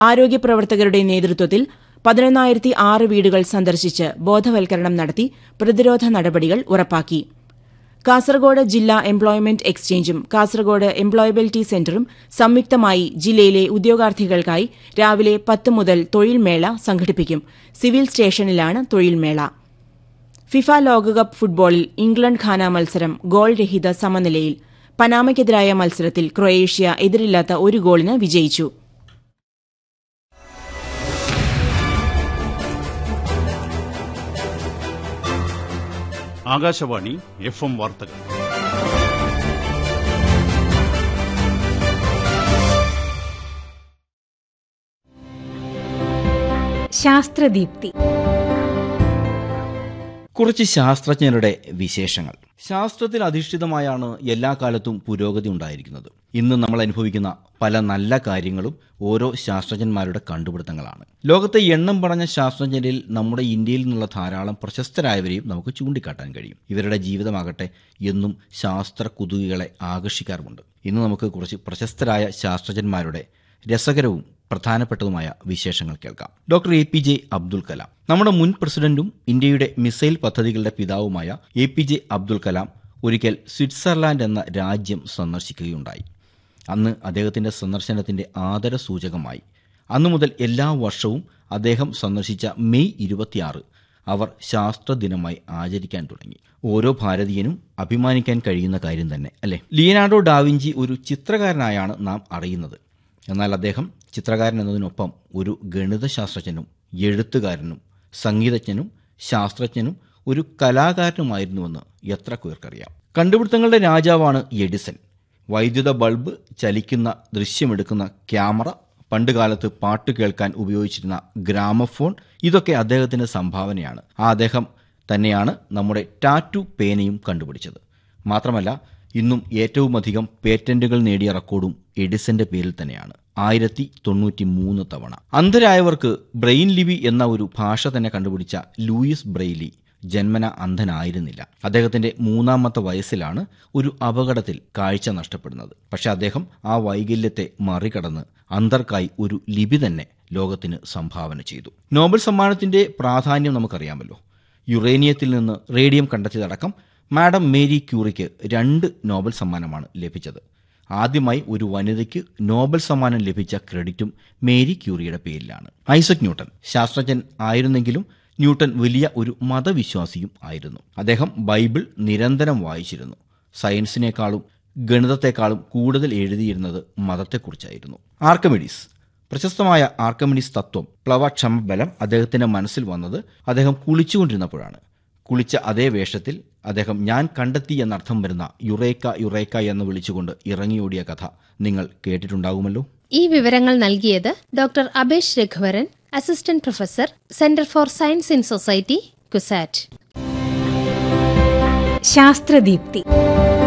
ആരോഗ്യപ്രവർത്തകരുടെ നേതൃത്വത്തിൽ പതിനൊന്നായിരത്തി ആറ് വീടുകൾ സന്ദർശിച്ച് ബോധവൽക്കരണം നടത്തി പ്രതിരോധ നടപടികൾ ഉറപ്പാക്കി കാസർഗോഡ് ജില്ലാ എംപ്ലോയ്മെന്റ് എക്സ്ചേഞ്ചും കാസർഗോഡ് എംപ്ലോയബിലിറ്റി സെന്ററും സംയുക്തമായി ജില്ലയിലെ ഉദ്യോഗാർത്ഥികൾക്കായി രാവിലെ പത്ത് മുതൽ തൊഴിൽമേള സംഘടിപ്പിക്കും സിവിൽ സ്റ്റേഷനിലാണ് തൊഴിൽമേള ഫിഫ ലോകകപ്പ് ഫുട്ബോളിൽ ഇംഗ്ലണ്ട് ഖാന മത്സരം ഗോൾ രഹിത സമനിലയിൽ പനാമയ്ക്കെതിരായ മത്സരത്തിൽ ക്രൊയേഷ്യ എതിരില്ലാത്ത ഒരു ഗോളിന് വിജയിച്ചു ആകാശവാണി എഫ് എം വാർത്തകൾ ശാസ്ത്രദീപ്തി കുറച്ച് ശാസ്ത്രജ്ഞരുടെ വിശേഷങ്ങൾ ശാസ്ത്രത്തിൽ അധിഷ്ഠിതമായാണ് എല്ലാ കാലത്തും പുരോഗതി ഉണ്ടായിരിക്കുന്നത് ഇന്ന് നമ്മൾ അനുഭവിക്കുന്ന പല നല്ല കാര്യങ്ങളും ഓരോ ശാസ്ത്രജ്ഞന്മാരുടെ കണ്ടുപിടുത്തങ്ങളാണ് ലോകത്തെ എണ്ണം പറഞ്ഞ ശാസ്ത്രജ്ഞരിൽ നമ്മുടെ ഇന്ത്യയിൽ നിന്നുള്ള ധാരാളം പ്രശസ്തരായവരെയും നമുക്ക് ചൂണ്ടിക്കാട്ടാൻ കഴിയും ഇവരുടെ ജീവിതമാകട്ടെ എന്നും ശാസ്ത്ര കുതുകികളെ ആകർഷിക്കാറുമുണ്ട് ഇന്ന് നമുക്ക് കുറച്ച് പ്രശസ്തരായ ശാസ്ത്രജ്ഞന്മാരുടെ രസകരവും പ്രധാനപ്പെട്ടതുമായ വിശേഷങ്ങൾ കേൾക്കാം doctor A P J Abdul Kalam നമ്മുടെ മുൻ പ്രസിഡന്റും ഇന്ത്യയുടെ മിസൈൽ പദ്ധതികളുടെ പിതാവുമായ A P J Abdul Kalam ഒരിക്കൽ സ്വിറ്റ്സർലാൻഡ് എന്ന രാജ്യം സന്ദർശിക്കുകയുണ്ടായി അന്ന് അദ്ദേഹത്തിന്റെ സന്ദർശനത്തിന്റെ ആദര സൂചകമായി അന്നു മുതൽ എല്ലാ വർഷവും അദ്ദേഹം സന്ദർശിച്ച മെയ് ഇരുപത്തിയാറ് അവർ ശാസ്ത്ര ദിനമായി ആചരിക്കാൻ തുടങ്ങി ഓരോ ഭാരതീയനും അഭിമാനിക്കാൻ കഴിയുന്ന കാര്യം തന്നെ അല്ലെ ലിയനാർഡോ ഡാവിഞ്ചി ഒരു ചിത്രകാരനായാണ് നാം അറിയുന്നത് എന്നാൽ അദ്ദേഹം ചിത്രകാരൻ എന്നതിനൊപ്പം ഒരു ഗണിതശാസ്ത്രജ്ഞനും എഴുത്തുകാരനും സംഗീതജ്ഞനും ശാസ്ത്രജ്ഞനും ഒരു കലാകാരനുമായിരുന്നുവെന്ന് എത്ര പേർക്കറിയാം കണ്ടുപിടുത്തങ്ങളുടെ രാജാവാണ് എഡിസൺ വൈദ്യുത ബൾബ് ചലിക്കുന്ന ദൃശ്യമെടുക്കുന്ന ക്യാമറ പണ്ടുകാലത്ത് പാട്ട് കേൾക്കാൻ ഉപയോഗിച്ചിരുന്ന ഗ്രാമഫോൺ ഇതൊക്കെ അദ്ദേഹത്തിന്റെ സംഭാവനയാണ് ആ അദ്ദേഹം തന്നെയാണ് നമ്മുടെ ടാറ്റു പേനയും കണ്ടുപിടിച്ചത് മാത്രമല്ല ഇന്നും ഏറ്റവുമധികം പേറ്റന്റുകൾ നേടിയ റെക്കോർഡും എഡിസന്റെ പേരിൽ തന്നെയാണ് ആയിരത്തി തൊണ്ണൂറ്റി മൂന്ന് തവണ അന്ധരായവർക്ക് ബ്രെയിൻ ലിപി എന്ന ഒരു ഭാഷ തന്നെ കണ്ടുപിടിച്ച ലൂയിസ് ബ്രെയിലി ജന്മന അന്ധനായിരുന്നില്ല അദ്ദേഹത്തിന്റെ മൂന്നാമത്തെ വയസ്സിലാണ് ഒരു അപകടത്തിൽ കാഴ്ച നഷ്ടപ്പെടുന്നത് പക്ഷെ അദ്ദേഹം ആ വൈകല്യത്തെ മറികടന്ന് അന്ധർക്കായി ഒരു ലിപി തന്നെ ലോകത്തിന് സംഭാവന ചെയ്തു നോബൽ സമ്മാനത്തിന്റെ പ്രാധാന്യം നമുക്കറിയാമല്ലോ യുറേനിയത്തിൽ നിന്ന് റേഡിയം കണ്ടെത്തിയതടക്കം മാഡം മേരി ക്യൂറിക്ക് രണ്ട് നോബൽ സമ്മാനമാണ് ലഭിച്ചത് ആദ്യമായി ഒരു വനിതയ്ക്ക് നോബൽ സമ്മാനം ലഭിച്ച ക്രെഡിറ്റും മേരി ക്യൂറിയുടെ പേരിലാണ് ഐസക് ന്യൂട്ടൺ ശാസ്ത്രജ്ഞൻ ആയിരുന്നെങ്കിലും ന്യൂട്ടൺ വലിയ ഒരു മതവിശ്വാസിയും ആയിരുന്നു അദ്ദേഹം ബൈബിൾ നിരന്തരം വായിച്ചിരുന്നു സയൻസിനേക്കാളും ഗണിതത്തെക്കാളും കൂടുതൽ എഴുതിയിരുന്നത് മതത്തെക്കുറിച്ചായിരുന്നു ആർക്കമിഡീസ് പ്രശസ്തമായ ആർക്കമിഡീസ് തത്വം പ്ലവക്ഷമ ബലം അദ്ദേഹത്തിന്റെ മനസ്സിൽ വന്നത് അദ്ദേഹം കുളിച്ചുകൊണ്ടിരുന്നപ്പോഴാണ് കുളിച്ച അതേ വേഷത്തിൽ അദ്ദേഹം ഞാൻ കണ്ടെത്തി എന്നർത്ഥം വരുന്ന യുറേക്ക യുറേക്ക എന്ന് വിളിച്ചുകൊണ്ട് ഇറങ്ങിയോടിയ കഥ നിങ്ങൾ കേട്ടിട്ടുണ്ടാകുമല്ലോ ഈ വിവരങ്ങൾ നൽകിയത് doctor Abesh Raghuvaran assistant professor centre for science in society CUSAT ശാസ്ത്രദീപ്തി